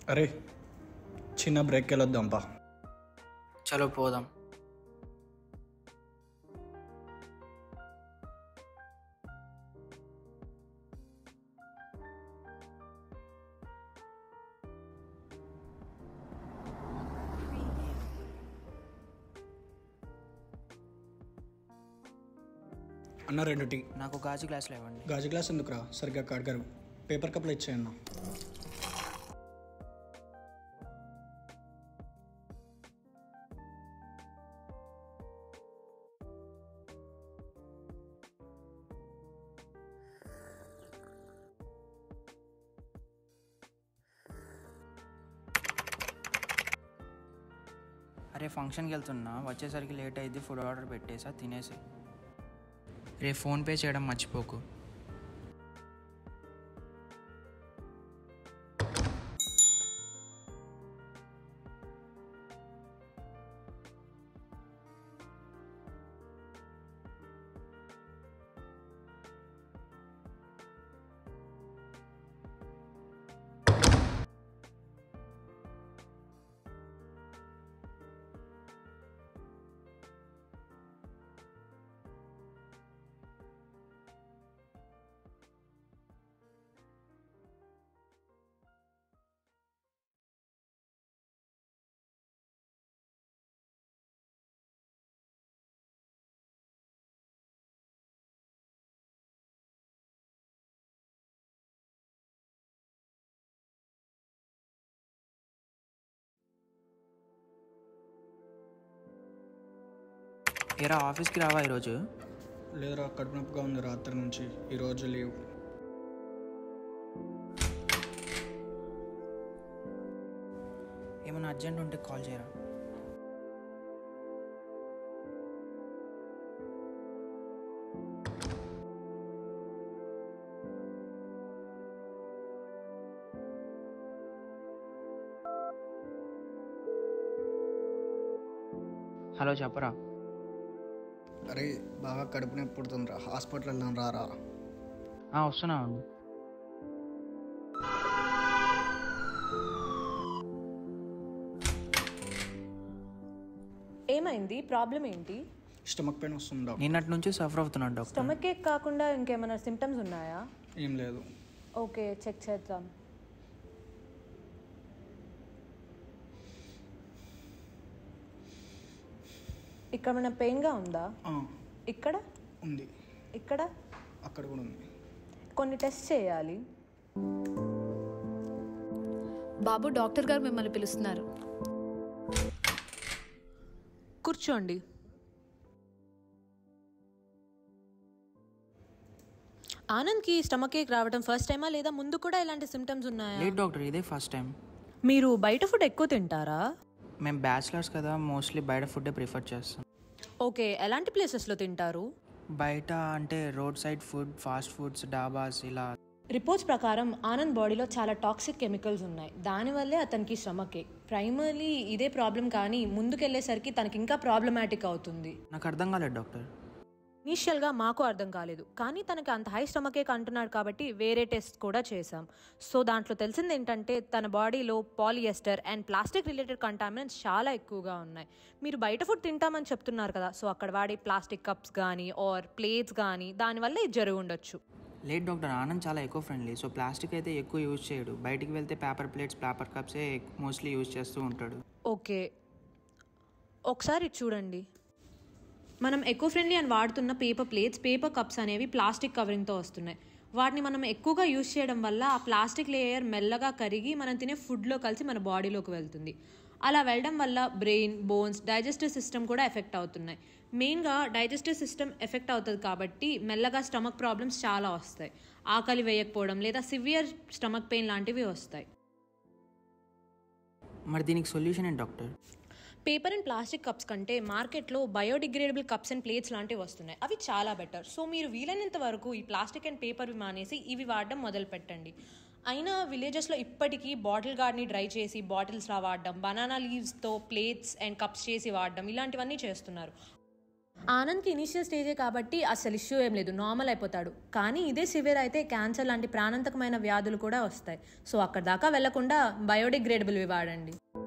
అరే చిన్న బ్రేక్ వెళ్ళొద్దాంపా చలో పోదాం అన్న రెండు టీ నాకు గాజు గ్లాసులు ఇవ్వండి గాజు గ్లాస్ ఎందుకురా సరిగ్గా కడగరు పేపర్ కప్లో ఇచ్చేయన్న అరే ఫంక్షన్కి వెళ్తున్నా వచ్చేసరికి లేట్ అయింది ఫుడ్ ఆర్డర్ పెట్టేసా తినేసి రే ఫోన్పే చేయడం మర్చిపోకు ఏరా ఆఫీస్కి రావా ఈరోజు లేదురా కడుపు నొప్పిగా ఉంది రాత్రి నుంచి ఈరోజు లీవ్ ఏమైనా అర్జెంట్ ఉంటే కాల్ చేయరా హలో చెప్పరా అరే బాగా కడుపు నొప్పి పుడుతుందిరా హాస్పిటల్ వెళ్దాం రారా ఆ, వస్తున్నా ఉండు ఏమైంది ప్రాబ్లం ఏంటి స్టమక్ పెయిన్ వస్తుంది డాక్టర్ నిన్నటి నుంచి సఫర్ అవుతున్నాడు డాక్టర్ స్టమక్ ఏక్ కాకుండా ఇంకేమైనా సిమ్టమ్స్ ఉన్నాయా ఏం లేదు ఓకే చెక్ చేద్దాం ఇక్కడ మన పెయిన్గా ఉందా ఆ, ఇక్కడ ఉంది ఇక్కడ అక్కడ కూడా ఉంది కొన్ని టెస్ట్ చేయాలి బాబు డాక్టర్ గారు మిమ్మల్ని పిలుస్తున్నారు కూర్చోండి ఆనంద్కి స్టమక్ ఏక్ రావడం ఫస్ట్ టైమా లేదా ముందు కూడా ఇలాంటి సిమ్టమ్స్ ఉన్నాయా లేదు డాక్టర్ ఇదే ఫస్ట్ టైం మీరు బయట ఫుడ్ ఎక్కువ తింటారా మేము బ్యాచిలర్స్ కదా మోస్ట్లీ బయట ఫుడ్డే ప్రిఫర్ చేస్తాం ఓకే ఎలాంటి ప్లేసెస్లో తింటారు బయట అంటే road side food fast foods dhabas ఇలా రిపోర్ట్స్ ప్రకారం ఆనంద్ బాడీలో చాలా టాక్సిక్ కెమికల్స్ ఉన్నాయి దానివల్లే అతనికి స్టమక్ ఏక్ ప్రైమర్లీ ఇదే ప్రాబ్లం కానీ ముందుకెళ్ళేసరికి తనకి ఇంకా ప్రాబ్లమాటిక్ అవుతుంది నాకు అర్థం కాలేదు డాక్టర్ ఇనీషియల్గా మాకు అర్థం కాలేదు కానీ తనకి అంత హై స్టమక్ ఏక్ అంటున్నాడు కాబట్టి వేరే టెస్ట్ కూడా చేశాం సో దాంట్లో తెలిసింది ఏంటంటే తన బాడీలో polyester and plastic related contaminants చాలా ఎక్కువగా ఉన్నాయి మీరు బయట ఫుడ్ తింటామని చెప్తున్నారు కదా సో అక్కడ వాడే ప్లాస్టిక్ కప్స్ కానీ ఆర్ ప్లేట్స్ కానీ దానివల్ల ఇది జరిగి ఉండొచ్చు లేదు డాక్టర్ ఆనంద్ చాలా ఎక్కువ ఫ్రెండ్లీ సో ప్లాస్టిక్ అయితే ఎక్కువ యూజ్ చేయడు బయటికి వెళ్తే పేపర్ ప్లేట్స్ పేపర్ కప్సే మోస్ట్లీ యూజ్ చేస్తూ ఉంటాడు ఓకే ఒకసారి ఇది చూడండి మనం ఎకో ఫ్రెండ్లీ అని వాడుతున్న పేపర్ ప్లేట్స్ పేపర్ కప్స్ అనేవి ప్లాస్టిక్ కవరింగ్తో వస్తున్నాయి వాటిని మనం ఎక్కువగా యూజ్ చేయడం వల్ల ఆ ప్లాస్టిక్ లేయర్ మెల్లగా కరిగి మనం తినే ఫుడ్లో కలిసి మన బాడీలోకి వెళ్తుంది అలా వెళ్ళడం వల్ల బ్రెయిన్ బోన్స్ డైజెస్టివ్ సిస్టమ్ కూడా ఎఫెక్ట్ అవుతున్నాయి మెయిన్గా డైజెస్టివ్ సిస్టమ్ ఎఫెక్ట్ అవుతుంది కాబట్టి మెల్లగా స్టమక్ ప్రాబ్లమ్స్ చాలా వస్తాయి ఆకలి వేయకపోవడం లేదా సివియర్ స్టమక్ పెయిన్ లాంటివి వస్తాయి మరి దీనికి సొల్యూషన్ ఏంటి doctor paper and plastic cups కంటే మార్కెట్లో బయోడిగ్రేడబుల్ కప్స్ అండ్ ప్లేట్స్ లాంటివి వస్తున్నాయి అవి చాలా బెటర్ సో మీరు వీలైనంత వరకు ఈ ప్లాస్టిక్ అండ్ పేపర్ మానేసి ఇవి వాడడం మొదలు పెట్టండి అయినా విలేజెస్లో ఇప్పటికీ బాటిల్ గార్డ్ని డ్రై చేసి బాటిల్స్లా వాడడం బనానా లీవ్స్తో ప్లేట్స్ అండ్ కప్స్ చేసి వాడడం ఇలాంటివన్నీ చేస్తున్నారు ఆనంద్కి ఇనిషియల్ స్టేజే కాబట్టి అసలు ఇష్యూ ఏం లేదు నార్మల్ అయిపోతాడు కానీ ఇదే సివియర్ అయితే క్యాన్సర్ లాంటి ప్రాణాంతకమైన వ్యాధులు కూడా వస్తాయి సో అక్కడ దాకా వెళ్లకుండా బయోడిగ్రేడబుల్వి వాడండి